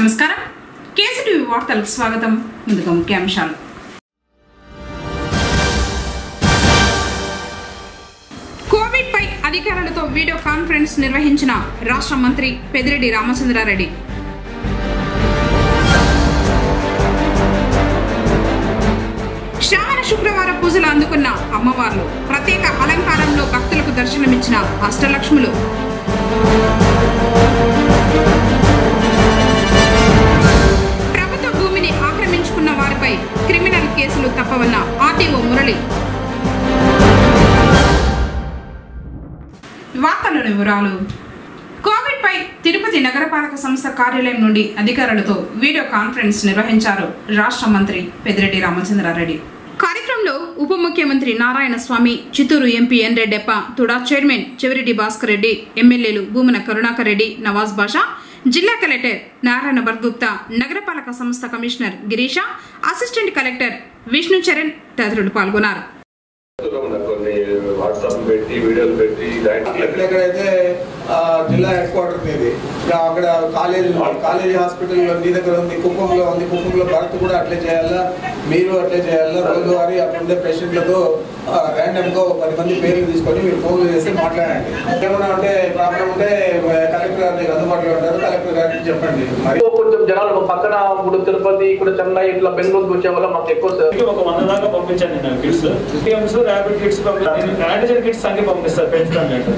నమస్కారం కేసీటీవీ వార్తలకు స్వాగతం ముందుగా ముఖ్యాంశాలు కోవిడ్ పై అధికారులతో వీడియో కాన్ఫరెన్స్ నిర్వహించిన రాష్ట్ర మంత్రి పెదిరెడ్డి రామచంద్రారెడ్డి శ్రావణ శుక్రవార పూజలు అందుకున్న అమ్మవార్లు ప్రత్యేక అలంకారంలో భక్తులకు దర్శనమిచ్చిన అష్టలక్ష్ములు ప్రభుత్వ భూమిని ఆక్రమించుకున్న వారిపై క్రిమినల్ కేసులు తప్పవన్న ఆర్టీఓ మురళి వార్తల వివరాలు కోవిడ్ పై తిరుపతి నగరపాలక సంస్థ కార్యాలయం నుండి అధికారులతో వీడియో కాన్ఫరెన్స్ నిర్వహించారు రాష్ట్ర మంత్రి పెద్దిరెడ్డి రామచంద్రారెడ్డి కార్యక్రమంలో ఉప ముఖ్యమంత్రి Narayana Swamy Chittoor MP N Reddeppa TUDA chairman Chevireddy Bhaskar Reddy ఎమ్మెల్యేలు భూమన కరుణాకర్ రెడ్డి నవాజ్ బాషా జిల్లా కలెక్టర్ నారాయణ బర్గుప్తా నగరపాలక సంస్థ commissioner Girisha assistant collector Vishnu Charan తదితరులు పాల్గొన్నారు ఉన్న కొన్ని వాట్సాప్ పెట్టి వీడియోలు పెట్టి దాంట్లో ఎక్కడెక్కడైతే ఆ, జిల్లా హెడ్ క్వార్టర్ ఇది ఇక అక్కడ కాలేజీ కాలేజీ హాస్పిటల్ మీ దగ్గర ఉంది కుప్పంలో ఉంది కుప్పంలో భరత్ కూడా అట్లే చేయాలా మీరు అట్లే చేయాలా రోజువారీ అక్కడ ఉండే పేషెంట్లతో ర్యాండమ్ గా ఒక పది మంది పేర్లు తీసుకొని మీరు ఫోన్లు చేసి మాట్లాడండి ఏమన్నా ఉంటే ప్రాబ్లం ఉంటే కలెక్టర్ గారి దగ్గర అందుబాటులో ఉంటారు కలెక్టర్ గారికి చెప్పండి మరి కొంచెం జనాలు పక్కన ఇప్పుడు తిరుపతి ఇక్కడ చెన్నై ఇట్లా బెంగళూరుకి వచ్చే వల్ల మాకు ఎక్కువ సార్ ఇప్పటికి ఒక వంద దాకా పంపించాను నేను కిట్స్ టీఎంస్ ర్యాపిడ్ కిట్స్ పంపిస్తాను యాంటీజెన్ కిట్స్ అన్ని పంపిస్తారు పెంచుతాను నేను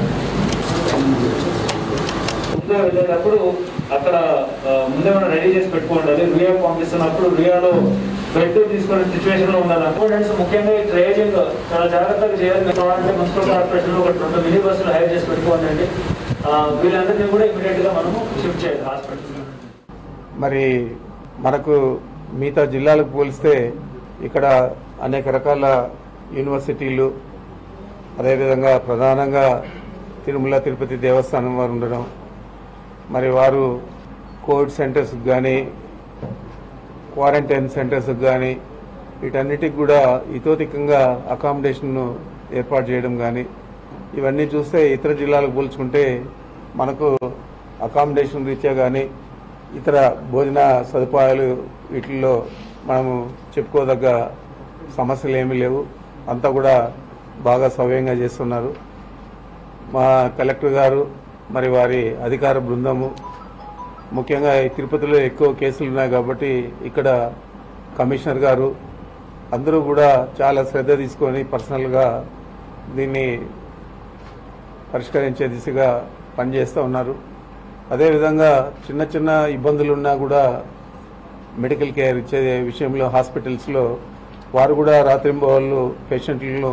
ముందే వెళ్ళేటప్పుడు అక్కడ ఆ, ముందే మనం రెడీ చేసి పెట్టుకోండి రియా పంపిస్తున్నప్పుడు రియాలో బెడ్ తీసుకునే సిచ్యువేషన్ లో ఉండాలి స్టూడెంట్స్ ముఖ్యంగా ఈ ట్రేజింగ్ చాలా జాగ్రత్తగా చేయాలి మీరు కావాలంటే మున్సిపల్ కార్పొరేషన్ లో ఒకటి రెండు మినీ బస్సులు హైర్ చేసి పెట్టుకోండి వీళ్ళందరినీ కూడా ఇమీడియట్ గా మనము షిఫ్ట్ చేయాలి హాస్పిటల్ మరి మనకు మిగతా జిల్లాలకు పోలిస్తే ఇక్కడ అనేక రకాల యూనివర్సిటీలు అదేవిధంగా ప్రధానంగా తిరుమల తిరుపతి దేవస్థానం వారు ఉండడం మరి వారు కోవిడ్ సెంటర్స్కి కానీ క్వారంటైన్ సెంటర్స్కి కానీ వీటన్నిటికి కూడా ఇతోధికంగా అకామిడేషన్ను ఏర్పాటు చేయడం కానీ ఇవన్నీ చూస్తే ఇతర జిల్లాలకు పోల్చుకుంటే మనకు అకామిడేషన్ రీత్యా కానీ ఇతర భోజన సదుపాయాలు వీటిల్లో మనము చెప్పుకోదగ్గ సమస్యలు ఏమీ లేవు అంతా కూడా బాగా సవ్యంగా చేస్తున్నారు మా కలెక్టర్ గారు మరి వారి అధికార బృందము ముఖ్యంగా ఈ తిరుపతిలో ఎక్కువ కేసులు ఉన్నాయి కాబట్టి ఇక్కడ కమిషనర్ గారు అందరూ కూడా చాలా శ్రద్ధ తీసుకొని పర్సనల్గా దీన్ని పరిష్కరించే దిశగా పనిచేస్తూ ఉన్నారు అదేవిధంగా చిన్న చిన్న ఇబ్బందులు ఉన్నా కూడా మెడికల్ కేర్ ఇచ్చే విషయంలో హాస్పిటల్స్లో వారు కూడా రాత్రింబవళ్ళు పేషెంట్లను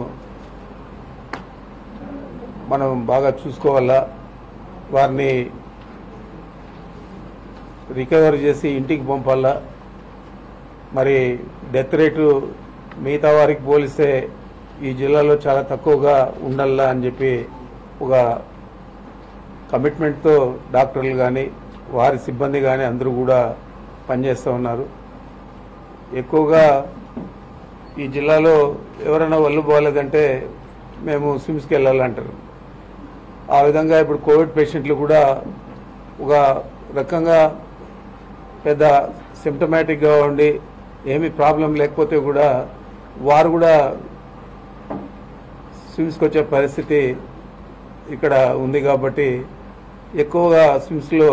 మనం బాగా చూసుకోవాలా వారిని రికవర్ చేసి ఇంటికి పంపాలా మరి డెత్ రేటు మిగతా వారికి పోలిస్తే ఈ జిల్లాలో చాలా తక్కువగా ఉండాలా అని చెప్పి ఒక కమిట్మెంట్తో డాక్టర్లు కానీ వారి సిబ్బంది కానీ అందరూ కూడా పనిచేస్తూ ఉన్నారు ఎక్కువగా ఈ జిల్లాలో ఎవరైనా ఒళ్ళు బాగాలేదంటే మేము స్విమ్స్కి వెళ్ళాలంటారు ఆ విధంగా ఇప్పుడు కోవిడ్ పేషెంట్లు కూడా ఒక రకంగా పెద్ద సిమ్టమాటిక్గా ఉండి ఏమీ ప్రాబ్లం లేకపోతే కూడా వారు కూడా స్విమ్స్కి వచ్చే పరిస్థితి ఇక్కడ ఉంది కాబట్టి ఎక్కువగా స్విమ్స్లో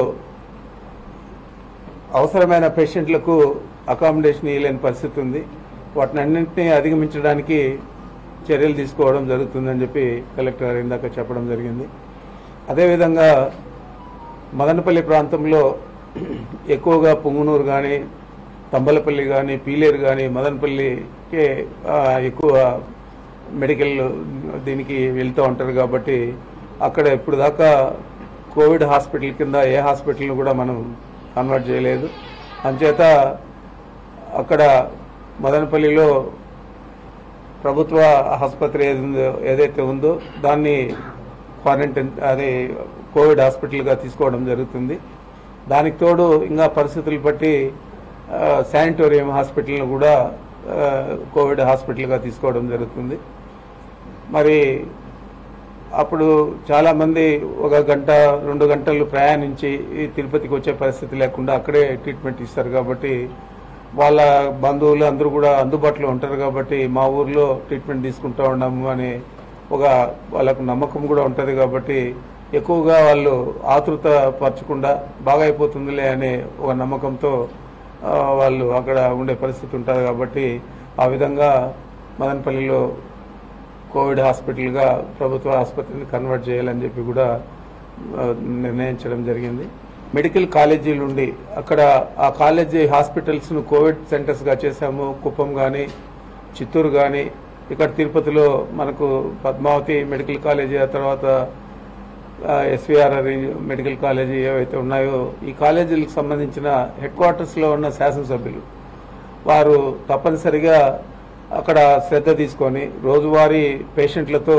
అవసరమైన పేషెంట్లకు అకామిడేషన్ ఇవ్వలేని పరిస్థితి ఉంది వాటిని అన్నింటినీ అధిగమించడానికి చర్యలు తీసుకోవడం జరుగుతుందని చెప్పి కలెక్టర్ గారు ఇందాక చెప్పడం జరిగింది అదేవిధంగా మదనపల్లి ప్రాంతంలో ఎక్కువగా పొంగునూరు కానీ తంబలపల్లి కానీ పీలేరు కానీ మదనపల్లికే ఆ, ఎక్కువ మెడికల్ దీనికి వెళ్తూ ఉంటారు కాబట్టి అక్కడ ఇప్పుడు దాకా కోవిడ్ హాస్పిటల్ కింద ఏ హాస్పిటల్ని కూడా మనం కన్వర్ట్ చేయలేదు అంచేత అక్కడ మదనపల్లిలో ప్రభుత్వ ఆసుపత్రి ఏది ఉందో ఏదైతే ఉందో దాన్ని క్వారంటైన్ అది కోవిడ్ హాస్పిటల్గా తీసుకోవడం జరుగుతుంది దానికి తోడు ఇంకా పరిస్థితులు బట్టి ఆ, శానిటోరియం హాస్పిటల్ను కూడా ఆ, కోవిడ్ హాస్పిటల్గా తీసుకోవడం జరుగుతుంది మరి అప్పుడు చాలా మంది ఒక గంట రెండు గంటలు ప్రయాణించి ఈ తిరుపతికి వచ్చే పరిస్థితి లేకుండా అక్కడే ట్రీట్మెంట్ ఇస్తారు కాబట్టి వాళ్ళ బంధువులు అందరూ కూడా అందుబాటులో ఉంటారు కాబట్టి మా ఊర్లో ట్రీట్మెంట్ తీసుకుంటా ఉన్నాము అని ఒక వాళ్ళకు నమ్మకం కూడా ఉంటుంది కాబట్టి ఎక్కువగా వాళ్ళు ఆతృత పరచకుండా బాగా అయిపోతుందిలే అనే ఒక నమ్మకంతో ఆ, వాళ్ళు అక్కడ ఉండే పరిస్థితి ఉంటుంది కాబట్టి ఆ విధంగా మదనపల్లిలో కోవిడ్ హాస్పిటల్గా ప్రభుత్వ ఆసుపత్రిని కన్వర్ట్ చేయాలని చెప్పి కూడా ఆ, నిర్ణయించడం జరిగింది మెడికల్ కాలేజీలు ఉండి అక్కడ ఆ కాలేజీ హాస్పిటల్స్ను కోవిడ్ సెంటర్స్గా చేశాము కుప్పం కానీ చిత్తూరు కానీ ఇక్కడ తిరుపతిలో మనకు పద్మావతి మెడికల్ కాలేజీ ఆ తర్వాత ఎస్విఆర్ఆర్ మెడికల్ కాలేజీ ఏవైతే ఉన్నాయో ఈ కాలేజీలకు సంబంధించిన హెడ్ క్వార్టర్స్లో ఉన్న శాసనసభ్యులు వారు తప్పనిసరిగా అక్కడ శ్రద్ధ తీసుకొని రోజువారీ పేషెంట్లతో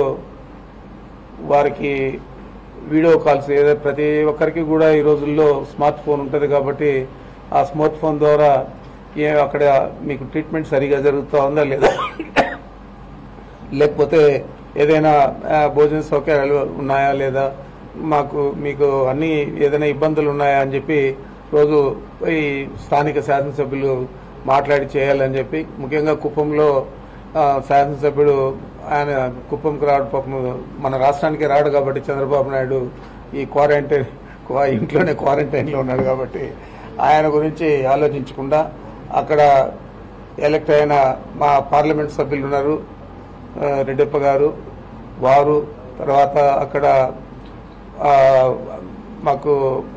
వారికి వీడియో కాల్స్ ఏదో ప్రతి ఒక్కరికి కూడా ఈ రోజుల్లో స్మార్ట్ ఫోన్ ఉంటుంది కాబట్టి ఆ స్మార్ట్ ఫోన్ ద్వారా ఏ అక్కడ మీకు ట్రీట్మెంట్ సరిగా జరుగుతూ ఉందా లేదా లేకపోతే ఏదైనా ఆ, భోజన సౌకర్యాలు ఉన్నాయా లేదా మాకు మీకు అన్ని ఏదైనా ఇబ్బందులు ఉన్నాయా అని చెప్పి రోజు ఈ స్థానిక శాసనసభ్యులు మాట్లాడి చేయాలని చెప్పి ముఖ్యంగా కుప్పంలో ఆ, శాసనసభ్యుడు ఆయన కుప్పంకి రాడు పాపం మన రాష్ట్రానికి రాడు కాబట్టి చంద్రబాబు నాయుడు ఈ క్వారంటైన్ క్వా- ఇంట్లోనే క్వారంటైన్లో ఉన్నాడు కాబట్టి ఆయన గురించి ఆలోచించకుండా అక్కడ ఎలక్ట్ అయిన మా పార్లమెంట్ సభ్యులు ఉన్నారు ఆ, రెడ్డప్ప గారు వారు తర్వాత అక్కడ ఆ, మాకు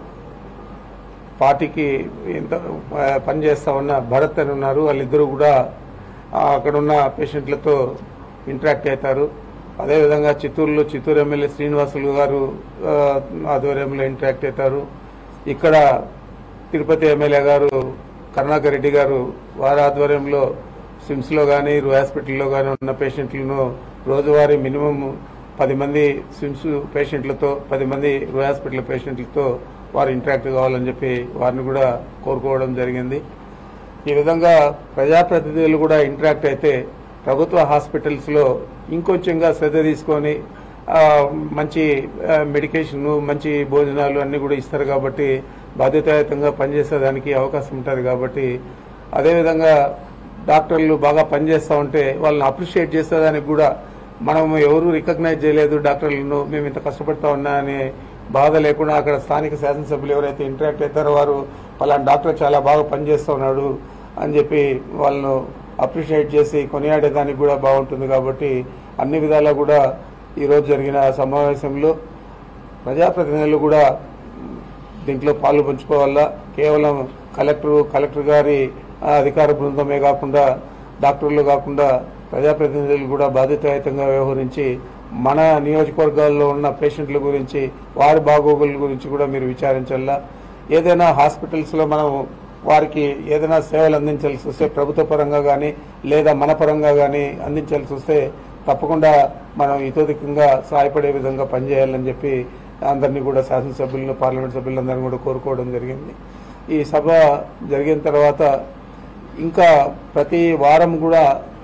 పార్టీకి ఇంత ఆ, పనిచేస్తా ఉన్న భరత్ అని ఉన్నారు వాళ్ళిద్దరూ కూడా ఆ, అక్కడున్న పేషెంట్లతో ఇంటరాక్ట్ అవుతారు అదేవిధంగా చిత్తూరులో చిత్తూరు ఎమ్మెల్యే శ్రీనివాసులు గారు ఆ, ఆధ్వర్యంలో ఇంటరాక్ట్ అవుతారు ఇక్కడ తిరుపతి ఎమ్మెల్యే గారు కరుణాకర్ రెడ్డి గారు వారి ఆధ్వర్యంలో సిమ్స్ లో కానీ రూ హాస్పిటల్లో కానీ ఉన్న పేషెంట్లను రోజువారీ మినిమం పది మంది సిమ్స్ పేషెంట్లతో పది మంది రూ హాస్పిటల్ పేషెంట్లతో వారు ఇంటరాక్ట్ కావాలని చెప్పి వారిని కూడా కోరుకోవడం జరిగింది ఈ విధంగా ప్రజాప్రతినిధులు కూడా ఇంటరాక్ట్ అయితే ప్రభుత్వ హాస్పిటల్స్ లో ఇంకొంచెంగా శ్రద్ధ తీసుకొని ఆ, మంచి మెడికేషన్ మంచి భోజనాలు అన్ని కూడా ఇస్తారు కాబట్టి బాధ్యతాయుతంగా పనిచేసేదానికి అవకాశం ఉంటుంది కాబట్టి అదేవిధంగా డాక్టర్లు బాగా పనిచేస్తూ ఉంటే వాళ్ళని అప్రిషియేట్ చేసేదానికి కూడా మనం ఎవరు రికగ్నైజ్ చేయలేదు డాక్టర్లను మేము ఇంత కష్టపడతా ఉన్నా అనే బాధ లేకుండా అక్కడ స్థానిక శాసనసభ్యులు ఎవరైతే ఇంటరాక్ట్ అవుతారో వారు పలానా డాక్టర్ చాలా బాగా పనిచేస్తూ ఉన్నాడు అని చెప్పి వాళ్ళను అప్రిషియేట్ చేసి కొనియాడేదానికి కూడా బాగుంటుంది కాబట్టి అన్ని విధాలా కూడా ఈరోజు జరిగిన సమావేశంలో ప్రజాప్రతినిధులు కూడా దీంట్లో పాలు పంచుకోవాలా కేవలం కలెక్టర్ కలెక్టర్ గారి ఆ, అధికార బృందమే కాకుండా డాక్టర్లు కాకుండా ప్రజాప్రతినిధులు కూడా బాధ్యతాయుతంగా వ్యవహరించి మన నియోజకవర్గాల్లో ఉన్న పేషెంట్ల గురించి వారి బాగోగుల గురించి కూడా మీరు విచారించాలా ఏదైనా హాస్పిటల్స్ లో మనం వారికి ఏదైనా సేవలు అందించాల్సి వస్తే ప్రభుత్వ పరంగా కానీ లేదా మన పరంగా కానీ అందించాల్సి వస్తే తప్పకుండా మనం ఇతోధికంగా సహాయపడే విధంగా పనిచేయాలని చెప్పి అందరినీ కూడా శాసనసభ్యులను పార్లమెంట్ సభ్యులందరినీ కూడా కోరుకోవడం జరిగింది ఈ సభ జరిగిన తర్వాత ఇంకా ప్రతి వారం కూడా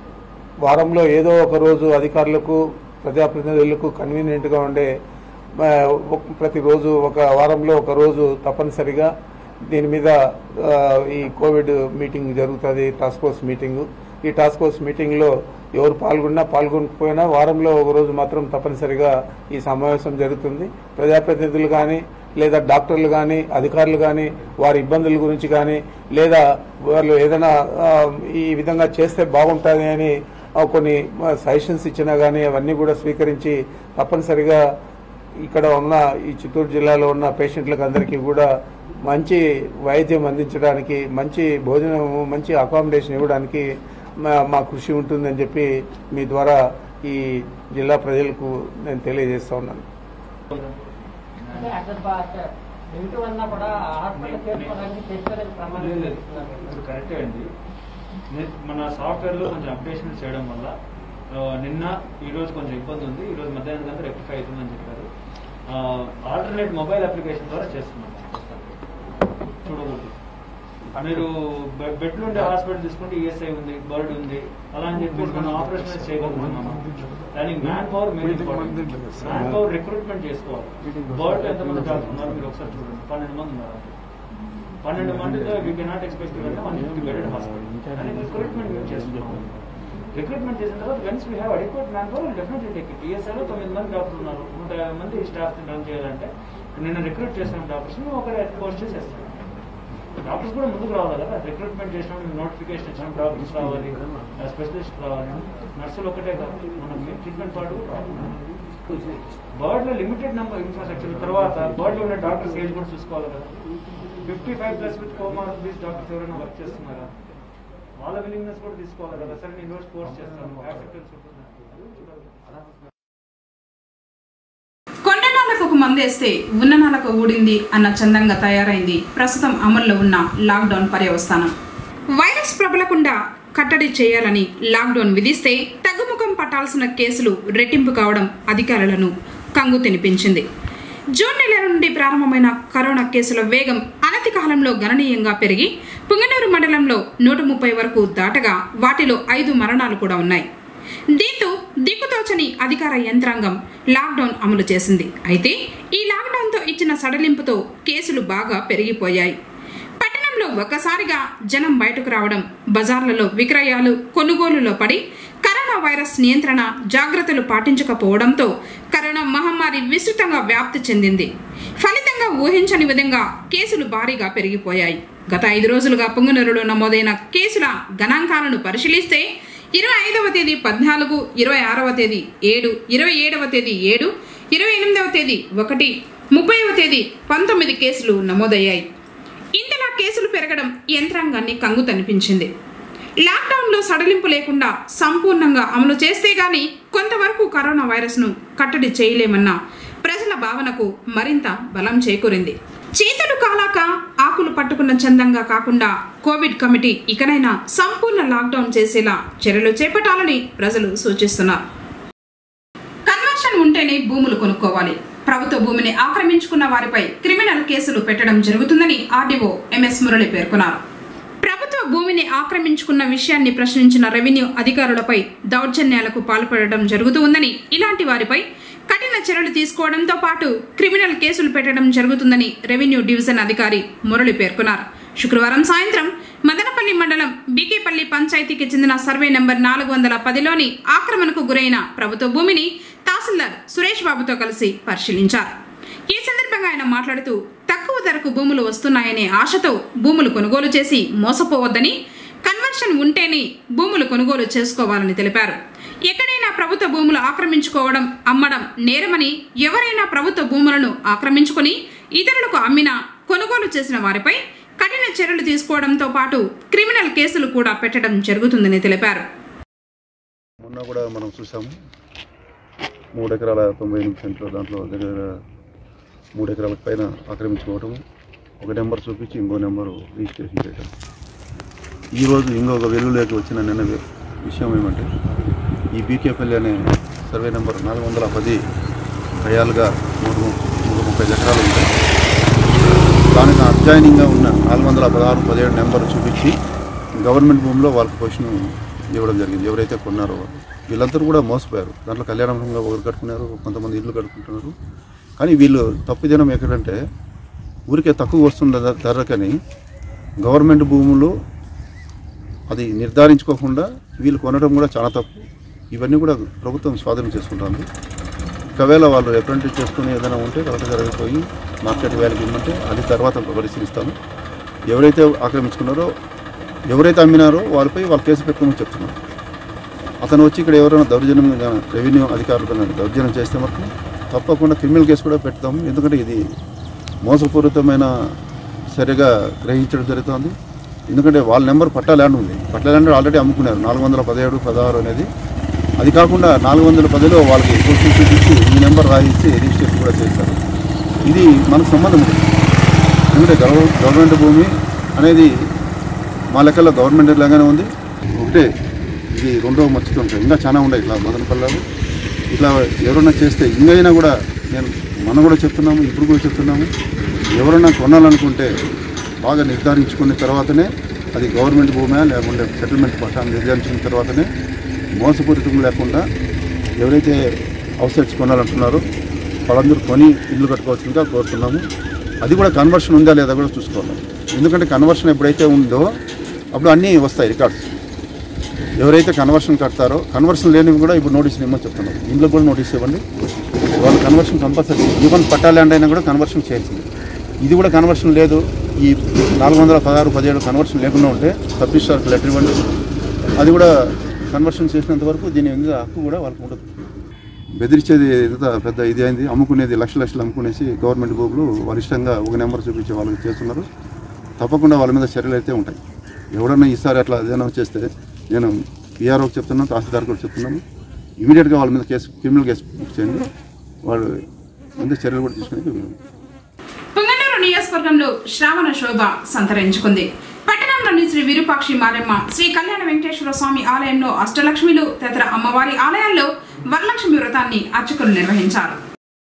వారంలో ఏదో ఒక రోజు అధికారులకు ప్రజాప్రతినిధులకు కన్వీనియంట్ గా ఉండే ఆ, ఒక- ప్రతిరోజు ఒక వారంలో ఒక రోజు తప్పనిసరిగా దీని మీద ఆ, ఈ కోవిడ్ మీటింగ్ జరుగుతుంది టాస్క్ ఫోర్స్ మీటింగ్ ఈ టాస్క్ ఫోర్స్ మీటింగ్ లో ఎవరు పాల్గొన్నా పాల్గొనకపోయినా వారంలో ఒక రోజు మాత్రం తప్పనిసరిగా ఈ సమావేశం జరుగుతుంది ప్రజాప్రతినిధులు కానీ లేదా డాక్టర్లు కానీ అధికారులు కానీ వారి ఇబ్బందుల గురించి కానీ లేదా వాళ్ళు ఏదైనా ఆ, ఈ విధంగా చేస్తే బాగుంటుంది అని ఆ, కొన్ని సజెషన్స్ ఇచ్చినా కానీ అవన్నీ కూడా స్వీకరించి తప్పనిసరిగా ఇక్కడ ఉన్న ఈ చిత్తూరు జిల్లాలో ఉన్న పేషెంట్లకు అందరికీ కూడా మంచి వైద్యం అందించడానికి మంచి భోజనము మంచి అకామిడేషన్ ఇవ్వడానికి మా- మా కృషి ఉంటుందని చెప్పి మీ ద్వారా ఈ జిల్లా ప్రజలకు నేను తెలియజేస్తా ఉన్నాను అంటే అక్కడ బా- ఇంటి వల్ల కూడా హాస్పిటల్ చేసుకోవడానికి చేసుకోవడానికి ప్రమాదం లేదు, ఇప్పుడు కరెక్టే అండి నే- మన సాఫ్ట్వేర్ లో కొంచెం అప్డేషన్ చేయడం వల్ల ఆ, నిన్న ఈ రోజు కొంచెం ఇబ్బంది ఉంది ఈ రోజు మధ్యాహ్నం కంటే రెక్టిఫై అవుతుందని చెప్పారు ఆల్టర్నేట్ మొబైల్ అప్లికేషన్ ద్వారా చేస్తున్నాం చూడకూడదు మీరు బె- బెడ్లు ఉండే హాస్పిటల్ తీసుకుంటే ఈఎస్ఐ ఉంది బర్డ్ ఉంది అలా అని చెప్పేసి మనం ఆపరేషన్ చేయగలుగుతున్నాం దానికి man power main important man power recruitment చేసుకోవాలి బర్డ్ ఎంతమంది డాక్టర్ ఉన్నారు మీరు ఒకసారి చూడండి పన్నెండు మంది ఉన్నారు పన్నెండు మందితో యూ కెనాట్ ఎక్స్పెక్ట్ అంటే వన్ ఫిఫ్టీ బెడెడ్ హాస్పిటల్ కానీ రిక్రూట్మెంట్ మేము చేస్తున్నాం రిక్రూట్మెంట్ చేసిన తర్వాత once we have adequate man power definitely take it ఈఎస్ఐలో తొమ్మిది మంది డాక్టర్లు ఉన్నారు నూట యాభై మంది స్టాఫ్ రన్ చేయాలంటే నిన్న రిక్రూట్ చేసిన డాక్టర్స్ ఒకరే పోస్ట్ చేసేస్తాం డాక్టర్స్ కూడా ముందుకు రావాలి కదా రిక్రూట్మెంట్ చేసినప్పుడు నోటిఫికేషన్ ఇచ్చినప్పుడు డాక్టర్స్ రావాలి స్పెషలిస్ట్ రావాలి నర్సులు ఒకటే కాదు మనం ట్రీట్మెంట్ పాటు కూడా రావాలి బర్డ్ లో లిమిటెడ్ నెంబర్ ఇన్ఫ్రాస్ట్రక్చర్ తర్వాత బర్డ్ లో ఉన్న డాక్టర్స్ ఏజ్ కూడా చూసుకోవాలి కదా fifty five plus with comorbids doctors ఎవరైనా వర్క్ చేస్తున్నారా వాళ్ళ విలింగ్నెస్ కూడా తీసుకోవాలి కదా సరే నేను రోజు కోర్స్ చేస్తాను యాక్సెప్టెన్స్ ఉంటుందా అది చూడాలి. కొండ నాలకు మందేస్తే ఉన్న నాలకు ఊడింది అన్న చందంగా తయారైంది ప్రస్తుతం అమల్లో ఉన్న లాక్డౌన్ పర్యవస్థానం వైరస్ ప్రబలకుండా కట్టడి చేయాలని లాక్డౌన్ విధిస్తే తగ్గుముఖం పట్టాల్సిన కేసులు రెట్టింపు కావడం అధికారులను కంగు తినిపించింది జూన్ నెల నుండి ప్రారంభమైన కరోనా కేసుల వేగం అనతి కాలంలో గణనీయంగా పెరిగి పుంగనూరు మండలంలో నూట ముప్పై వరకు దాటగా వాటిలో ఐదు మరణాలు కూడా ఉన్నాయి దీంతో దిక్కుతోచని అధికార యంత్రాంగం లాక్డౌన్ అమలు చేసింది అయితే ఈ లాక్డౌన్తో ఇచ్చిన సడలింపుతో కేసులు బాగా పెరిగిపోయాయి పట్టణంలో ఒక్కసారిగా జనం బయటకు రావడం బజార్లలో విక్రయాలు కొనుగోలులో పడి కరోనా వైరస్ నియంత్రణ జాగ్రత్తలు పాటించకపోవడంతో కరోనా మహమ్మారి విస్తృతంగా వ్యాప్తి చెందింది ఫలితంగా ఊహించని విధంగా కేసులు భారీగా పెరిగిపోయాయి గత ఐదు రోజులుగా పుంగనూరులో నమోదైన కేసుల గణాంకాలను పరిశీలిస్తే ఇరవై ఐదవ తేదీ పద్నాలుగు ఇరవై ఆరవ తేదీ ఏడు ఇరవై ఏడవ తేదీ ఏడు ఇరవై ఎనిమిదవ తేదీ ఒకటి ముప్పైవ తేదీ పంతొమ్మిది కేసులు నమోదయ్యాయి ఇంతలా కేసులు పెరగడం యంత్రాంగాన్ని కంగు తనిపించింది లాక్డౌన్లో సడలింపు లేకుండా సంపూర్ణంగా అమలు చేస్తే గాని కొంతవరకు కరోనా వైరస్ను కట్టడి చేయలేమన్న ప్రజల భావనకు మరింత బలం చేకూరింది చేతులు కాలాక ఆకులు పట్టుకున్న చందంగా కాకుండా కోవిడ్ కమిటీ ఇకనైనా సంపూర్ణ లాక్డౌన్ చేసేలా చర్యలు చేపట్టాలని ప్రజలు సూచిస్తున్నారు కన్వర్షన్ ఉంటేనే భూములు కొనుక్కోవాలి ప్రభుత్వ భూమిని ఆక్రమించుకున్న వారిపై క్రిమినల్ కేసులు పెట్టడం జరుగుతుందని ఆర్డీఓ ఎంఎస్ మురళి పేర్కొన్నారు ప్రభుత్వ భూమిని ఆక్రమించుకున్న విషయాన్ని ప్రశ్నించిన రెవెన్యూ అధికారులపై దౌర్జన్యాలకు పాల్పడడం జరుగుతూ ఉందని ఇలాంటి వారిపై కఠిన చర్యలు తీసుకోవడంతో పాటు క్రిమినల్ కేసులు పెట్టడం జరుగుతుందని రెవెన్యూ డివిజన్ అధికారి మురళి పేర్కొన్నారు శుక్రవారం సాయంత్రం మదనపల్లి మండలం బీకేపల్లి పంచాయతీకి చెందిన సర్వే నెంబర్ నాలుగు వందల పదిలోని ఆక్రమణకు గురైన ప్రభుత్వ భూమిని తహసీల్దార్ సురేష్ బాబుతో కలిసి పరిశీలించారు ఈ సందర్భంగా ఆయన మాట్లాడుతూ తక్కువ ధరకు భూములు వస్తున్నాయనే ఆశతో భూములు కొనుగోలు చేసి మోసపోవద్దని కన్వర్షన్ ఉంటేనే భూములు కొనుగోలు చేసుకోవాలని తెలిపారు ఎక్కడైనా ప్రభుత్వ భూములు ఆక్రమించుకోవడం అమ్మడం నేరమని ఎవరైనా ప్రభుత్వ భూములను ఆక్రమించుకొని ఇతరులకు అమ్మినా కొనుగోలు చేసిన వారిపై కఠిన చర్యలు తీసుకోవడంతో పాటు క్రిమినల్ కేసులు కూడా పెట్టడం జరుగుతుందని తెలిపారు మొన్న కూడా మనం చూసాము మూడు ఎకరాల తొంభై ఎనిమిది సెంట్లు దాంట్లో దగ్గర దగ్గర మూడు ఎకరాల పైన ఆక్రమించుకోవటం ఒక నెంబర్ చూపించి ఇంకో నెంబరు రిజిస్ట్రేషన్ చేయడం ఈరోజు ఇంకొక వెలుగులోకి వచ్చిన నిన్న వే- విషయం ఏమంటే ఈ బీకేపల్లి అనే సర్వే నెంబర్ నాలుగు వందల పది రయాలుగా నూట ము- నూట ముప్పై ఎకరాలు ఉంది దానికి అడ్జాయినింగ్గా ఉన్న నాలుగు వందల పదహారు పదిహేడు నెంబర్ చూపించి గవర్నమెంట్ భూమిలో వాళ్ళకి క్వశ్చన్ ఇవ్వడం జరిగింది ఎవరైతే కొన్నారో వాళ్ళు వీళ్ళందరూ కూడా మోసపోయారు దాంట్లో కళ్యాణంగా ఒకరు కట్టుకున్నారు కొంతమంది ఇల్లు కట్టుకుంటున్నారు కానీ వీళ్ళు తప్పిదనం ఎక్కడంటే ఊరికే తక్కువ వస్తున్న ధర- ధరకని గవర్నమెంట్ భూములు అది నిర్ధారించుకోకుండా వీళ్ళు కొనడం కూడా చాలా తప్పు ఇవన్నీ కూడా ప్రభుత్వం స్వాధీనం చేసుకుంటుంది ఒకవేళ వాళ్ళు అప్రెంటిస్ చేసుకుని ఏదైనా ఉంటే కరెక్ట్ జరిగిపోయి మార్కెట్ వాల్యూకి ఇమ్మంటే అది తర్వాత పరిశీలిస్తాము ఎవరైతే ఆక్రమించుకున్నారో ఎవరైతే అమ్మినారో వాళ్ళపై వాళ్ళు కేసు పెట్టుకోమని చెప్తున్నారు అతను వచ్చి ఇక్కడ ఎవరైనా దౌర్జన్యం రెవెన్యూ అధికారులు కన్నా దౌర్జన్యం చేస్తే మాత్రం తప్పకుండా క్రిమినల్ కేసు కూడా పెడతాము ఎందుకంటే ఇది మోసపూరితమైన సరిగా గ్రహించడం జరుగుతుంది ఎందుకంటే వాళ్ళ నెంబర్ పట్టా ల్యాండ్ ఉంది పట్టా ల్యాండ్ ఆల్రెడీ అమ్ముకున్నారు నాలుగు వందల పదిహేడు పదహారు అనేది అది కాకుండా నాలుగు వందల పదిలో వాళ్ళకి క్వశ్చన్ చూపించి ఈ నెంబర్ రాయించి రిజిస్ట్రేషన్ కూడా చేస్తారు ఇది మనకు సంబంధం ఉంది ఎందుకంటే గవ- గవర్నమెంట్ భూమి అనేది మా లెక్కల్లో గవర్నమెంట్ లాగానే ఉంది ఒకటే ఇది రెండవ మర్చితుంటాయి ఇంకా చాలా ఉన్నాయి ఇట్లా మదనపల్లాలు ఇట్లా ఎవరైనా చేస్తే ఇంకైనా కూడా నేను మనం కూడా చెప్తున్నాము ఇప్పుడు కూడా చెప్తున్నాము ఎవరైనా కొనాలనుకుంటే బాగా నిర్ధారించుకున్న తర్వాతనే అది గవర్నమెంట్ భూమే లేకుంటే సెటిల్మెంట్ పట్టాన్ని నిర్ధారించిన తర్వాతనే మోసపూరితం లేకుండా ఎవరైతే అవసరం కొనాలంటున్నారో వాళ్ళందరూ కొని ఇల్లు కట్టుకోవాల్సిందిగా కోరుతున్నాము అది కూడా కన్వర్షన్ ఉందా లేదా కూడా చూసుకోవాలి ఎందుకంటే కన్వర్షన్ ఎప్పుడైతే ఉందో అప్పుడు అన్నీ వస్తాయి రికార్డ్స్ ఎవరైతే కన్వర్షన్ కడతారో కన్వర్షన్ లేనివి కూడా ఇప్పుడు నోటీస్ ఇవ్వమని చెప్తున్నారు ఇంట్లో కూడా నోటీస్ ఇవ్వండి వాళ్ళు conversion compulsory even patta land అయినా కూడా కన్వర్షన్ చేయాల్సింది ఇది కూడా కన్వర్షన్ లేదు ఈ నాలుగు వందల పదహారు పదిహేడు కన్వర్షన్ లేకుండా ఉంటే సబ్ రిజిస్టార్కి లెటర్ ఇవ్వండి అది కూడా కన్వర్షన్ చేసినంత వరకు దీని మీద హక్కు కూడా వాళ్ళకి ఉండదు బెదిరించేది ఎంత పెద్ద ఇది అయింది అమ్ముకునేది లక్ష లక్షలు అమ్ముకునేసి గవర్నమెంట్ భూములు వాళ్ళ ఇష్టంగా ఒక నెంబర్ చూపించే వాళ్ళకి చేస్తున్నారు తప్పకుండా వాళ్ళ మీద చర్యలు అయితే ఉంటాయి ఎవడన్నా ఈసారి అట్లా ఏదైనా చేస్తే నేను పిఆర్ఓకి చెప్తున్నాను తహసీల్దార్ కూడా చెప్తున్నాను ఇమీడియట్గా వాళ్ళ మీద కేసు క్రిమినల్ కేసు బుక్ చేయండి వాళ్ళు ముందు చర్యలు కూడా తీసుకుని పుంగనూరు నియోజకవర్గంలో శ్రావణ శోభ సంతరించుకుంది పట్టణంలోని శ్రీ విరూపాక్షి మారెమ్మ శ్రీ కళ్యాణ వెంకటేశ్వర స్వామి ఆలయంలో అష్టలక్ష్మిలు తదితర అమ్మవారి ఆలయాల్లో వరలక్ష్మి వ్రతాన్ని అర్చకులు నిర్వహించారు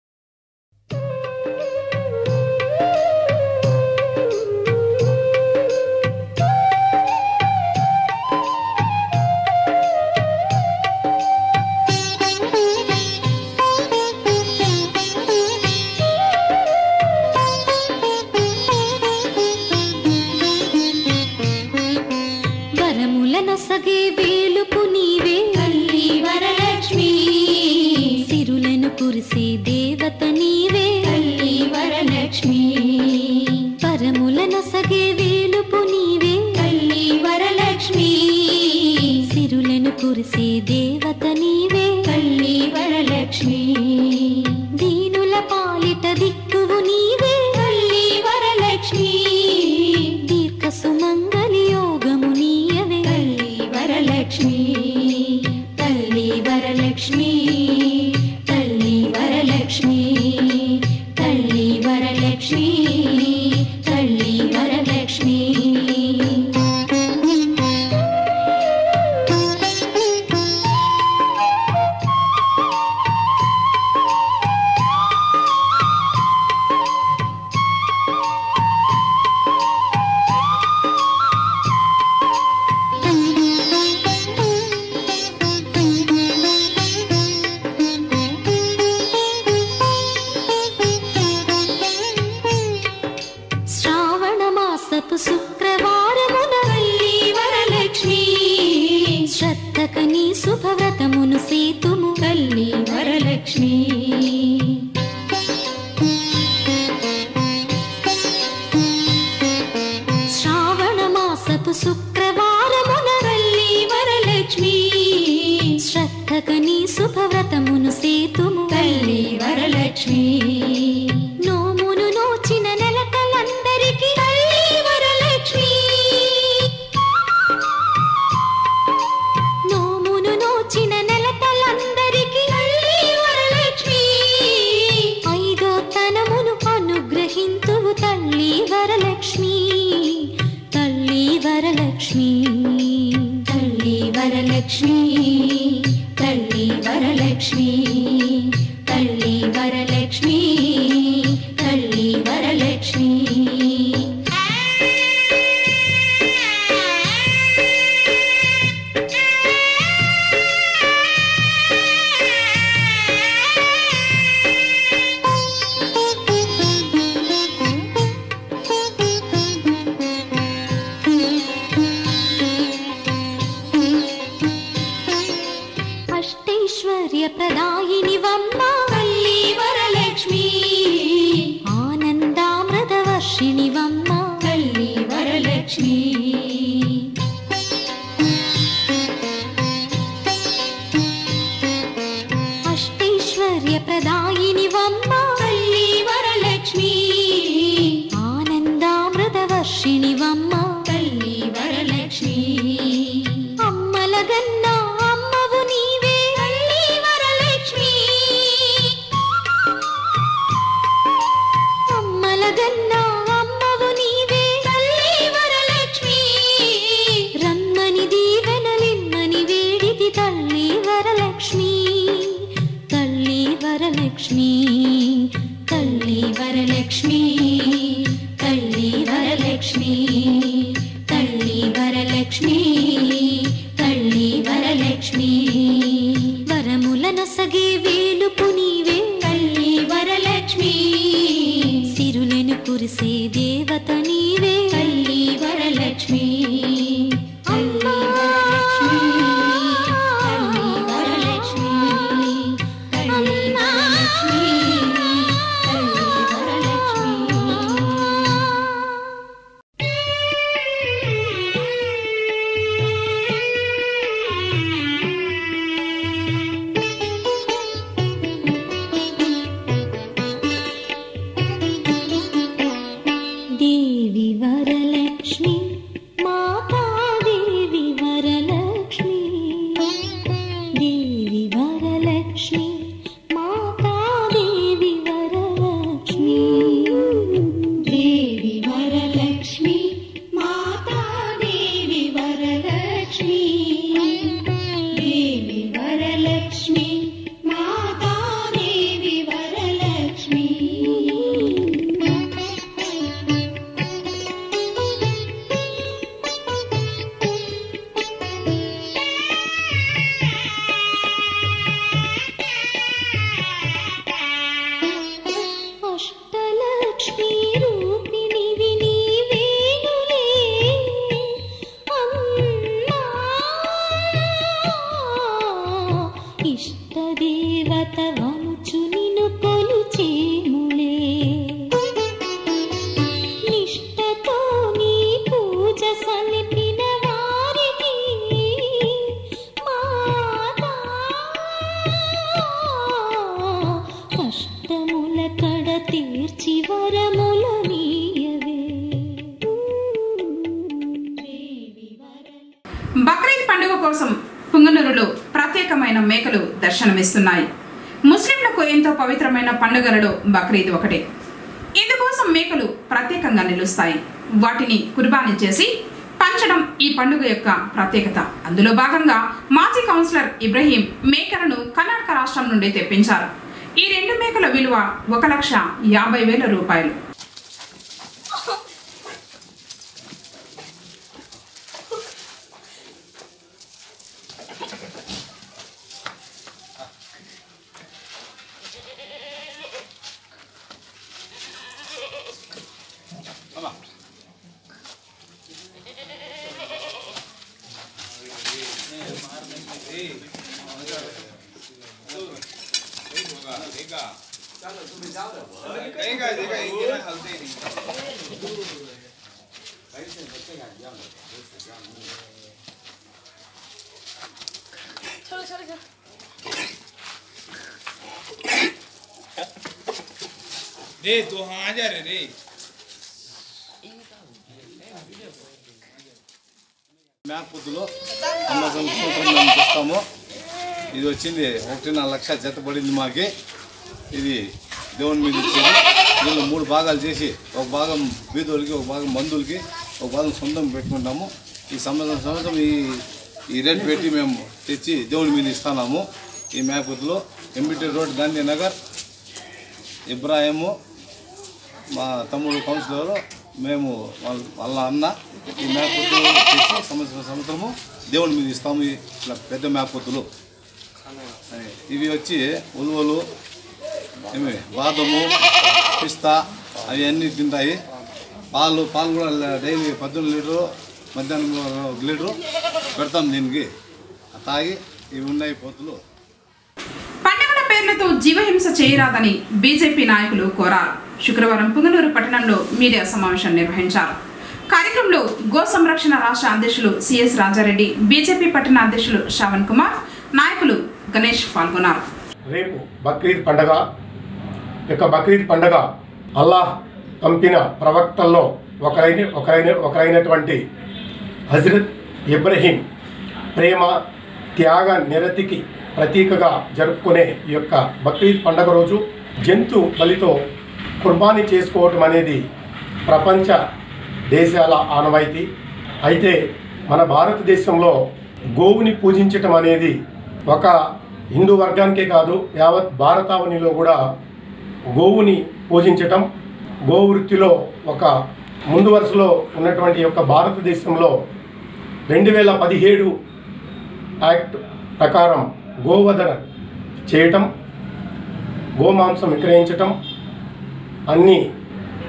వరములనొసగే వేలుపు నీవే తల్లి వరలక్ష్మి సిరులను కురిసే దేవత నీవే తల్లి వరలక్ష్మి వరములనొసగే వేలుపు నీవే తల్లి వరలక్ష్మి సిరులను కురిసే దేవత నీవే తల్లి వరలక్ష్మి దీనుల పాలిట దిక్కువు నీవే తల్లి వరలక్ష్మి దీర్ఘ సుమంగళి యోగము నీయవే తల్లి వరలక్ష్మి తల్లి వరలక్ష్మి తల్లి వరలక్ష్మి తల్లి వరలక్ష్మి తల్లి వరలక్ష్మి శ్రావణ మాసపు శుక్రవారమున తల్లి వరలక్ష్మి శ్రద్ధకని శుభవ్రతమును సేతుము తల్లి వరలక్ష్మి శ్రావణ మాసపు శుక్రవారమున తల్లి వరలక్ష్మి శ్రద్ధకని శుభవ్రతమును సేతుము తల్లి వరలక్ష్మి నోమును నోచిన నెలకలందరికీ తల్లి వరలక్ష్మి నోమును నోచిన నెలకలందరికీ తల్లి వరలక్ష్మి ఐదో తనమును అనుగ్రహింతువు తల్లి వరలక్ష్మి తల్లి వరలక్ష్మి తల్లి వరలక్ష్మి తల్లి వరలక్ష్మి తల్లి వరలక్ష్మి తల్లి వరలక్ష్మి అష్టైశ్వర్య ప్రదాయిని వమ్మ తల్లి వరలక్ష్మి ఆనందామృత వర్షిణి వమ్మ తల్లి వరలక్ష్మి అష్టైశ్వర్య ప్రదాయిని వమ్మ తల్లి వరలక్ష్మి ఆనందామృత వర్షిణి వమ్మ తల్లి వరలక్ష్మి అమ్మల గన్నా అమ్మవు నీవే తల్లి వరలక్ష్మి అమ్మల గన్నా అమ్మవు నీవే తల్లి వరలక్ష్మి రమ్మని దీవెనలిమ్మని వేడిది తల్లి వరలక్ష్మి తల్లి వరలక్ష్మి తల్లి వరలక్ష్మి తల్లి వరలక్ష్మి వెలిసే దేవత నీవే తల్లి వరలక్ష్మి అమ్మా వరలక్ష్మి తల్లి వరలక్ష్మి తల్లి వరలక్ష్మి తల్లి వరలక్ష్మి దేవి వరలక్ష్మి మాతా దేవి వరలక్ష్మి దేవి వరలక్ష్మి మాతా దేవి వరలక్ష్మి దేవి వరలక్ష్మి మాతా దేవి వరలక్ష్మి దేవి వరలక్ష్మి మాతా దేవి వరలక్ష్మి అష్టలక్ష్మి రూపిణివి నీవేనులే అమ్మా ఇష్టదేవత వనుచు నిన్ను కొలుచేములే నిష్టతో నీ పూజ సలిపిన వారికి మాతా కష్టముల కడ తీర్చి వరముల నీయవే బక్రీద్ పండుగ కోసం పుంగనూరులో ప్రత్యేకమైన మేకలు దర్శనమిస్తున్నాయి ముస్లింలకు ఎంతో పవిత్రమైన పండుగలలో బక్రీద్ ఒకటే ఇందుకోసం మేకలు ప్రత్యేకంగా నిలుస్తాయి వాటిని కుర్బానీ చేసి పంచడం ఈ పండుగ యొక్క ప్రత్యేకత అందులో భాగంగా మాజీ కౌన్సిలర్ ఇబ్రహీం మేకలను కర్ణాటక రాష్ట్రం నుండి తెప్పించారు ఈ రెండు మేకల విలువ ఒక లక్ష యాభై వేల రూపాయలు रे तू हाँ जा रे रे మేకపోతులు అమ్మకం సూత్రం మేము తెస్తాము ఇది వచ్చింది ఒకటిన్నర లక్ష జత పడింది మాకి ఇది దేవుని మీద ఇచ్చేది దీనిలో మూడు భాగాలు చేసి ఒక భాగం బీదోళ్ళకి ఒక భాగం బంధువులకి ఒక భాగం సొంతం పెట్టుకుంటాము ఈ సంవత్సరం సంవత్సరం ఈ ఈ రేట్ పెట్టి మేము తెచ్చి దేవుని మీద ఇస్తున్నాము ఈ మేకపోతులు ఎంబీటీ రోడ్ గాంధీ నగర్ ఇబ్రాహిము మా తమ్ముడు కౌన్సిలర్ మేము వాళ్ళ వాళ్ళ అన్న ఈ మేకపోతులు తెచ్చి సంవత్సరం సంవత్సరము దేవుని మీద ఇస్తాము ఈ ఇట్లా పెద్ద మేకపోతులు అని. ఇవి వచ్చి ఉలువలు ఏమి బాదము పిస్తా అవి అన్నీ తింటాయి పాలు పాలు కూడా డైలీ పద్దెనిమిది లీటరు మధ్యాహ్నం ఒక లీటరు పెడతాం దీనికి తాగి ఇవి ఉన్నాయి పోతులు పండుగల పేర్లతో జీవహింస చేయరాదని బీజేపీ నాయకులు కోరారు శుక్రవారం పుంగనూరు పట్టణంలో మీడియా సమావేశం నిర్వహించారు కార్యక్రమంలో గో సంరక్షణ రాష్ట్ర అధ్యక్షులు సిఎస్ రాజారెడ్డి బీజేపీ పట్టణ అధ్యక్షులు శ్రవణ్ కుమార్ నాయకులు గణేష్ పాల్గొన్నారు రేపు బక్రీద్ పండగ యొక్క బక్రీద్ పండగ అల్లాహ్ పంపిన ప్రవక్తల్లో ఒకరైన ఒకరైన ఒకరైనటువంటి హజరత్ ఇబ్రహీం ప్రేమ త్యాగ నిరతికి ప్రతీకగా జరుపుకునే ఈ యొక్క బక్రీద్ పండగ రోజు జంతు బలితో కుర్బానీ చేసుకోవటం అనేది ప్రపంచ దేశాల ఆనవాయితీ అయితే మన భారతదేశంలో గోవుని పూజించటం అనేది ఒక హిందూ వర్గానికే కాదు యావత్ భారతావనిలో కూడా గోవుని పూజించటం గోవృత్తిలో ఒక ముందు వరుసలో ఉన్నటువంటి యొక్క భారతదేశంలో రెండు వేల పదిహేడు యాక్ట్ ప్రకారం గోవధన చేయటం గోమాంసం విక్రయించటం అన్నీ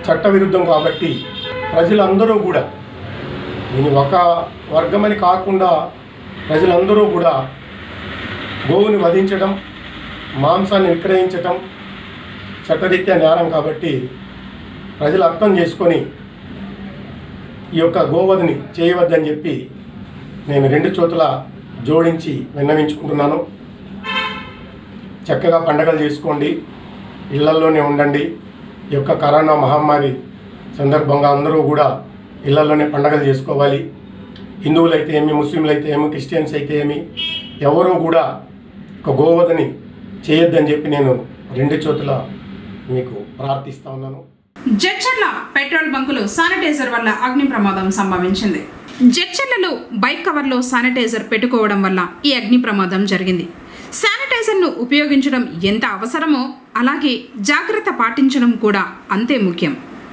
చట్టవిరుద్ధం కాబట్టి ప్రజలందరూ కూడా దీని ఒక వర్గమని కాకుండా ప్రజలందరూ కూడా గోవుని వధించడం మాంసాన్ని విక్రయించటం చట్టరీత్యా నేరం కాబట్టి ప్రజలు అర్థం చేసుకొని ఈ యొక్క గోవధిని చేయవద్దని చెప్పి నేను రెండు చోట్ల జోడించి విన్నవించుకుంటున్నాను చక్కగా పండగలు చేసుకోండి ఇళ్లల్లోనే ఉండండి ఈ యొక్క కరోనా మహమ్మారి సందర్భంగా అందరూ కూడా ఇళ్లలోనే పండగలు చేసుకోవాలి హిందువులైతే ఏమి ముస్లింలు అయితే ఏమి క్రిస్టియన్స్ అయితే ఏమి ఎవరూ కూడా ఒక గోవధని చేయొద్దని చెప్పి నేను రెండు చోట్ల మీకు ప్రార్థిస్తా ఉన్నాను జడ్చర్ల పెట్రోల్ బంకులో శానిటైజర్ వల్ల అగ్ని ప్రమాదం సంభవించింది జడ్చర్లలో బైక్ కవర్లో శానిటైజర్ పెట్టుకోవడం వల్ల ఈ అగ్ని ప్రమాదం జరిగింది శానిటైజర్ను ఉపయోగించడం ఎంత అవసరమో అలాగే జాగ్రత్త పాటించడం కూడా అంతే ముఖ్యం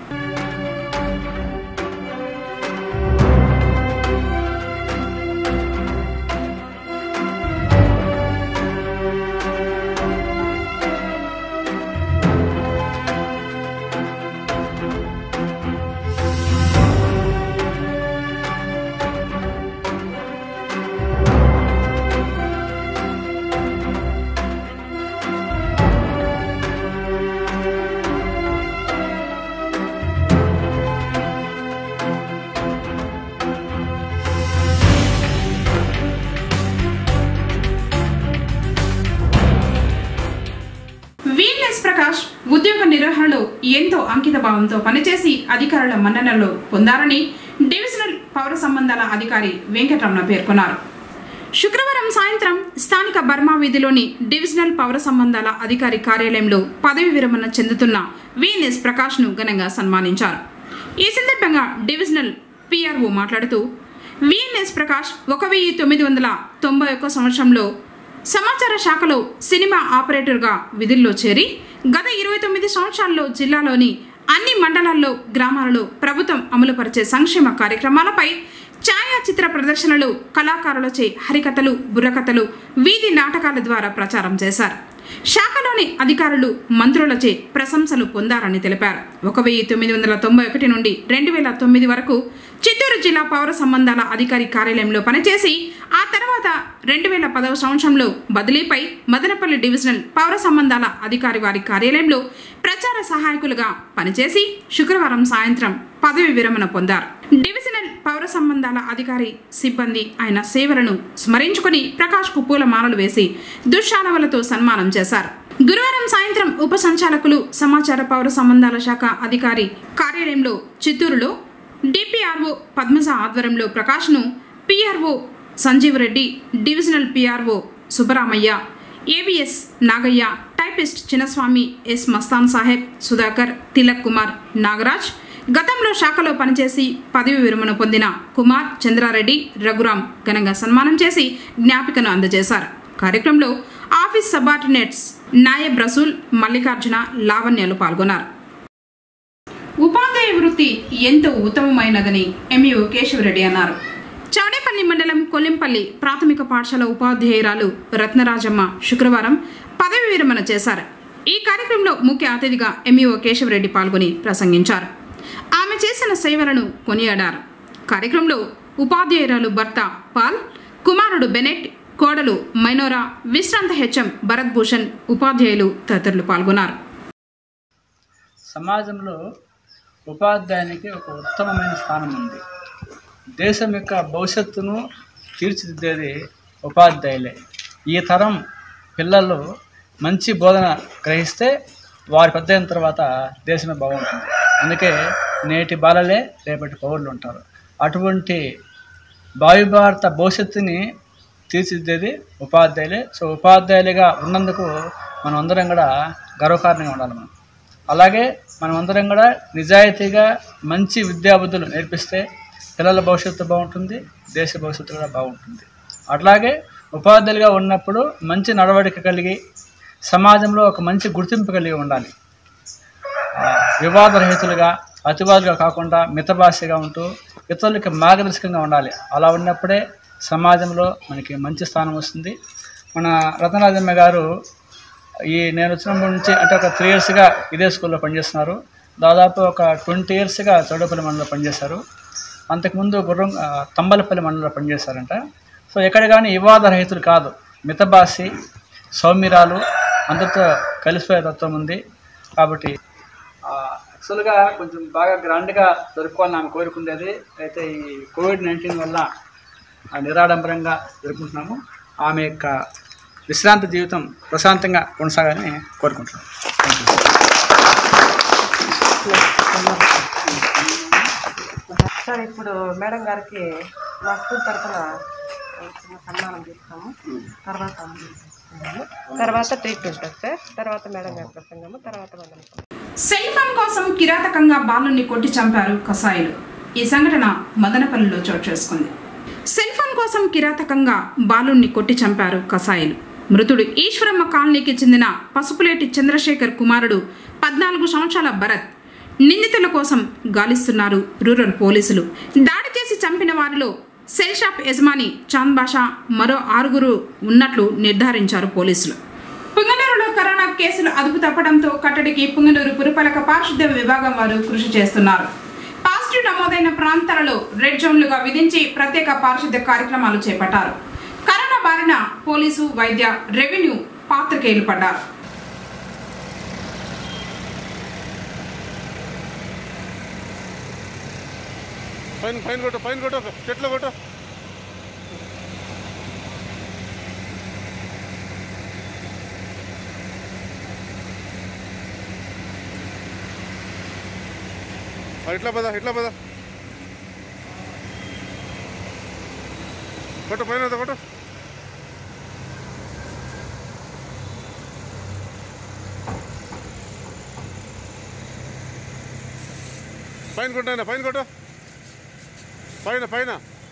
వీఎన్ఎస్ ప్రకాష్ ఉద్యోగ నిర్వహణలో ఎంతో అంకిత భావంతో పనిచేసి అధికారుల మన్ననలు పొందారని డివిజనల్ పౌర సంబంధాల అధికారి వెంకటరమణ పేర్కొన్నారు శుక్రవారం సాయంత్రం స్థానిక బర్మా వీధిలోని డివిజనల్ పౌర సంబంధాల అధికారి కార్యాలయంలో పదవి విరమణ చెందుతున్న విఎన్ఎస్ ప్రకాష్ను ఘనంగా సన్మానించారు ఈ సందర్భంగా డివిజనల్ పిఆర్ఓ మాట్లాడుతూ విఎన్ఎస్ ప్రకాష్ ఒక వెయ్యి తొమ్మిది వందల తొంభై ఒక్క సంవత్సరంలో సమాచార శాఖలో సినిమా ఆపరేటర్గా విధుల్లో చేరి గత ఇరవై తొమ్మిది సంవత్సరాల్లో జిల్లాలోని అన్ని మండలాల్లో గ్రామాలలో ప్రభుత్వం అమలుపరిచే సంక్షేమ కార్యక్రమాలపై ఛాయాచిత్ర ప్రదర్శనలు కళాకారులచే హరికథలు బుర్రకథలు వీధి నాటకాల ద్వారా ప్రచారం చేశారు శాఖలోని అధికారులు మంత్రులచే ప్రశంసలు పొందారని తెలిపారు ఒక వెయ్యి తొమ్మిది వందల తొంభై ఒకటి నుండి రెండు వేల తొమ్మిది వరకు చిత్తూరు జిల్లా పౌర సంబంధాల అధికారి కార్యాలయంలో పనిచేసి ఆ తర్వాత రెండు వేల పదవ సంవత్సరంలో బదిలీపై మదనపల్లి డివిజనల్ పౌర సంబంధాల అధికారి వారి కార్యాలయంలో ప్రచార సహాయకులుగా పనిచేసి శుక్రవారం సాయంత్రం పదవి విరమణ పొందారు డివిజనల్ పౌర సంబంధాల అధికారి సిబ్బంది ఆయన సేవలను స్మరించుకుని ప్రకాష్కు పూలమాలలు వేసి దుశ్శాలవలతో సన్మానం చేశారు గురువారం సాయంత్రం ఉప సంచాలకులు సమాచార పౌర సంబంధాల శాఖ అధికారి కార్యాలయంలో చిత్తూరులో డిపిఆర్ఓ పద్మజ ఆధ్వర్యంలో ప్రకాష్ను PRO Sanjeev Reddy divisional PRO Subbaramaiah AVS Nagaiah typist Chinnaswamy S Mastan Sahib Sudhakar Tilak Kumar Nagaraj గతంలో శాఖలో పనిచేసి పదవి విరమణ పొందిన కుమార్ చంద్రారెడ్డి రఘురాం ఘనంగా సన్మానం చేసి జ్ఞాపికను అందజేశారు కార్యక్రమంలో ఆఫీస్ సబార్డినేట్స్ నాయబ్ రసూల్ మల్లికార్జున లావణ్యాలు పాల్గొన్నారు ఉపాధ్యాయ వృత్తి ఎంతో ఉత్తమమైనదని ఎంఈఓ కేశవరెడ్డి అన్నారు చౌడేపల్లి మండలం కొల్లింపల్లి ప్రాథమిక పాఠశాల ఉపాధ్యాయురాలు రత్నరాజమ్మ శుక్రవారం పదవి విరమణ చేశారు ఈ కార్యక్రమంలో ముఖ్య అతిథిగా ఎంఈఓ కేశవరెడ్డి పాల్గొని ప్రసంగించారు ఆమె చేసిన సేవలను కొనియాడారు కార్యక్రమంలో ఉపాధ్యాయురాలు భర్త పాల్ కుమారుడు బెనెట్ కోడలు మైనోరా విశ్రాంత హెచ్ఎం భరత్ భూషణ్ ఉపాధ్యాయులు తదితరులు పాల్గొన్నారు సమాజంలో ఉపాధ్యాయునికి ఒక ఉత్తమమైన స్థానం ఉంది దేశం యొక్క భవిష్యత్తును తీర్చిదిద్దేది ఉపాధ్యాయులే ఈ తరం పిల్లలు మంచి బోధన గ్రహిస్తే వారి పెద్ద అయిన తర్వాత దేశమే బాగుంటుంది అందుకే నేటి బాలలే రేపటి పౌరులు ఉంటారు అటువంటి భావి భారత భవిష్యత్తుని తీర్చిదిద్దేది ఉపాధ్యాయులే సో ఉపాధ్యాయులుగా ఉన్నందుకు మనం అందరం కూడా గర్వకారణంగా ఉండాలి మనం అలాగే మనం అందరం కూడా నిజాయితీగా మంచి విద్యాబుద్ధులు నేర్పిస్తే పిల్లల భవిష్యత్తు బాగుంటుంది దేశ భవిష్యత్తు కూడా బాగుంటుంది అట్లాగే ఉపాధ్యాయులుగా ఉన్నప్పుడు మంచి నడవడిక కలిగి సమాజంలో ఒక మంచి గుర్తింపు కలిగి ఉండాలి ఆ, వివాదరహితులుగా అతివాదులుగా కాకుండా మితభాషగా ఉంటూ ఇతరులకి మార్గదర్శకంగా ఉండాలి అలా ఉన్నప్పుడే సమాజంలో మనకి మంచి స్థానం వస్తుంది మన రత్నరాజమ్మ గారు ఈ నేను వచ్చినప్పటి నుంచి అంటే ఒక త్రీ ఇయర్స్గా ఇదే స్కూల్లో పనిచేస్తున్నారు దాదాపు ఒక ట్వంటీ ఇయర్స్గా చౌడపల్లి మండలంలో పనిచేశారు అంతకుముందు గుర్రం ఆ, తంబలపల్లి మండలంలో పనిచేశారంట సో ఎక్కడ కానీ వివాద రహితులు కాదు మితభాషి సౌమ్యరాలు అందరితో కలిసిపోయే తత్వం ఉంది కాబట్టి యాక్చువల్గా కొంచెం బాగా గ్రాండ్గా జరుపుకోవాలని ఆమె కోరుకుండేది అయితే ఈ కోవిడ్ నైన్టీన్ వల్ల ఆ, నిరాడంబరంగా జరుపుకుంటున్నాము ఆమె యొక్క విశ్రాంతి జీవితం ప్రశాంతంగా కొనసాగాలని కోరుకుంటున్నాను సార్ ఇప్పుడు మేడం గారికి మా స్కూల్ తరఫున చిన్న సన్మానం చేస్తాము తర్వాత తర్వాత ట్రీట్మెంట్ సార్ తర్వాత మేడం గారి ప్రసంగము తర్వాత వందనం సెల్ ఫోన్ కోసం కిరాతకంగా బాలుని కొట్టి చంపారు కసాయిలు ఈ సంఘటన మదనపల్లిలో చోటు చేసుకుంది సెల్ ఫోన్ కోసం కిరాతకంగా బాలుని కొట్టి చంపారు కసాయిలు మృతుడు ఈశ్వరమ్మ కాలనీకి చెందిన పసుపులేటి చంద్రశేఖర్ కుమారుడు పద్నాలుగు సంవత్సరాల భరత్ నిందితుల కోసం గాలిస్తున్నారు రూరల్ పోలీసులు దాడి చేసి చంపిన వారిలో సెల్ షాప్ యజమాని చాంద్ బాషా మరో ఆరుగురు ఉన్నట్లు నిర్ధారించారు పోలీసులు పుంగనూరులో కరోనా కేసులు అదుపు తప్పడంతో కట్టడికి పుంగనూరు పురపాలక పారిశుద్ధ్య విభాగం వారు కృషి చేస్తున్నారు పాజిటివ్ నమోదైన ప్రాంతాలలో రెడ్ జోన్లుగా విధించి ప్రత్యేక పారిశుద్ధ్య కార్యక్రమాలు చేపట్టారు కరోనా బారిన పోలీసు వైద్య రెవెన్యూ పాత్రికేయులు పడ్డారు పైన పైన కొట్టు పైన కొట్టు చెట్లు కొట్టు ఆ, ఇట్లా పద ఇట్లా పద కొట్టు పైన వద్ద కొట్టు పైన కొట్టాయినా పైన కొట్టు పైన పైన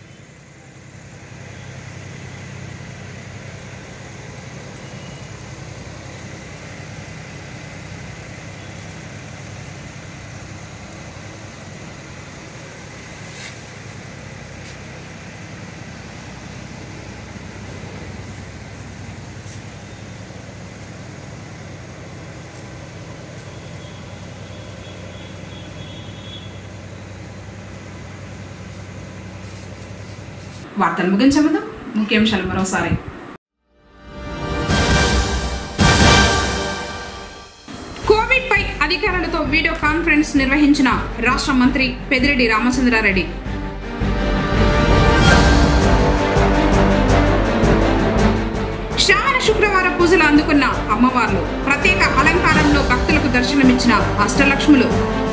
వార్తలు ముగించే ముందు ముఖ్యాంశాలు మరోసారి కోవిడ్ పై అధికారులతో వీడియో కాన్ఫరెన్స్ నిర్వహించిన రాష్ట్ర మంత్రి పెదిరెడ్డి రామచంద్రారెడ్డి శ్రావణ శుక్రవార పూజలు అందుకున్న అమ్మవార్లు ప్రత్యేక అలంకారంలో భక్తులకు దర్శనమిచ్చిన అష్టలక్ష్ములు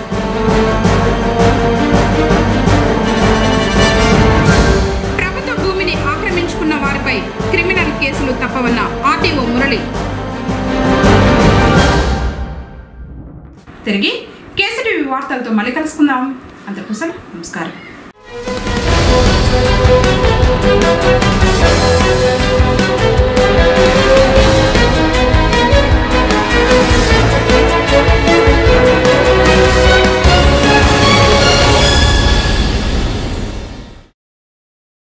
ప్రభుత్వ భూమిని ఆక్రమించుకున్న వారిపై క్రిమినల్ కేసులు తప్పవన్న ఆర్టీఓ మురళి తిరిగి కేసీటీవీ వార్తలతో మళ్ళీ కలుసుకుందాం అందరికీ నమస్కారం